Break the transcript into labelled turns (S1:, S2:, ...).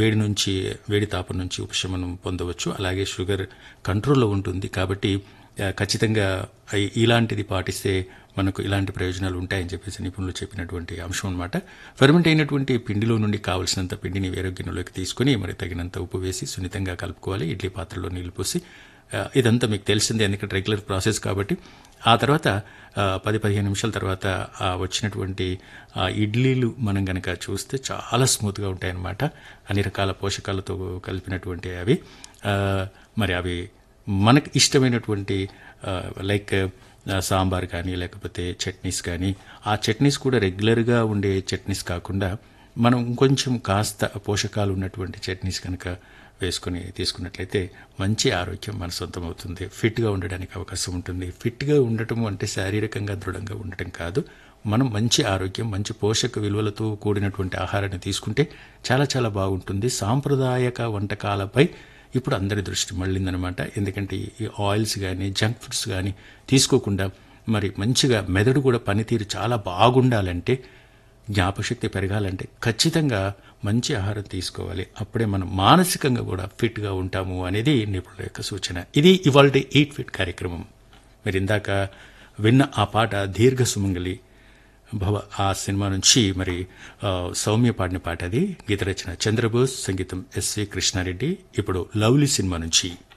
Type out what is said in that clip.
S1: వేడి నుంచి వేడి తాపం నుంచి ఉపశమనం పొందవచ్చు అలాగే షుగర్ కంట్రోల్లో ఉంటుంది కాబట్టి ఆ, ఖచ్చితంగా ఐ- ఇలాంటిది పాటిస్తే మనకు ఇలాంటి ప్రయోజనాలు ఉంటాయని చెప్పేసి నిపుణులు చెప్పినటువంటి అంశం అనమాట ఫెర్మెంట్ అయినటువంటి పిండిలో నుండి కావలసినంత పిండిని వేరే గిన్నెలోకి తీసుకుని మరి తగినంత ఉప్పు వేసి సున్నితంగా కలుపుకోవాలి ఇడ్లీ పాత్రలో నీళ్లు పోసి ఆ, ఇదంతా మీకు తెలిసిందే ఎందుకంటే రెగ్యులర్ ప్రాసెస్ కాబట్టి ఆ తర్వాత ఆ, పది పదిహేను నిమిషాల తర్వాత ఆ వచ్చినటువంటి ఆ ఇడ్లీలు మనం గనక చూస్తే చాలా స్మూత్గా ఉంటాయన్నమాట అన్ని రకాల పోషకాలతో కలిపినటువంటి అవి ఆ, మరి అవి మనకు ఇష్టమైనటువంటి ఆ, లైక్ ఆ, సాంబార్ కానీ లేకపోతే చట్నీస్ కానీ ఆ చట్నీస్ కూడా రెగ్యులర్గా ఉండే చట్నీస్ కాకుండా మనం కొంచెం కాస్త పోషకాలు ఉన్నటువంటి చట్నీస్ కనుక వేసుకొని తీసుకున్నట్లయితే మంచి ఆరోగ్యం మన సొంతం అవుతుంది ఫిట్గా ఉండడానికి అవకాశం ఉంటుంది ఫిట్గా ఉండటం అంటే శారీరకంగా దృఢంగా ఉండటం కాదు మనం మంచి ఆరోగ్యం మంచి పోషక విలువలతో కూడినటువంటి ఆహారాన్ని తీసుకుంటే చాలా చాలా బాగుంటుంది సాంప్రదాయక వంటకాలపై ఇప్పుడు అందరి దృష్టి మళ్ళిందనమాట ఎందుకంటే ఈ ఆయిల్స్ కానీ జంక్ ఫుడ్స్ కానీ తీసుకోకుండా మరి మంచిగా మెదడు కూడా పనితీరు చాలా బాగుండాలంటే జ్ఞాపశక్తి పెరగాలంటే ఖచ్చితంగా మంచి ఆహారం తీసుకోవాలి అప్పుడే మనం మానసికంగా కూడా ఫిట్గా ఉంటాము అనేది నిపుణుల యొక్క సూచన ఇది ఇవాళ ఈట్ ఫిట్ కార్యక్రమం మీరు ఇందాక విన్న ఆ పాట దీర్ఘ సుమంగలి భవ ఆ సినిమా నుంచి మరి ఆ, సౌమ్య పాడిన పాట అది గీత రచన చంద్రబోస్ సంగీతం ఎస్వి కృష్ణారెడ్డి ఇప్పుడు లవ్లీ సినిమా నుంచి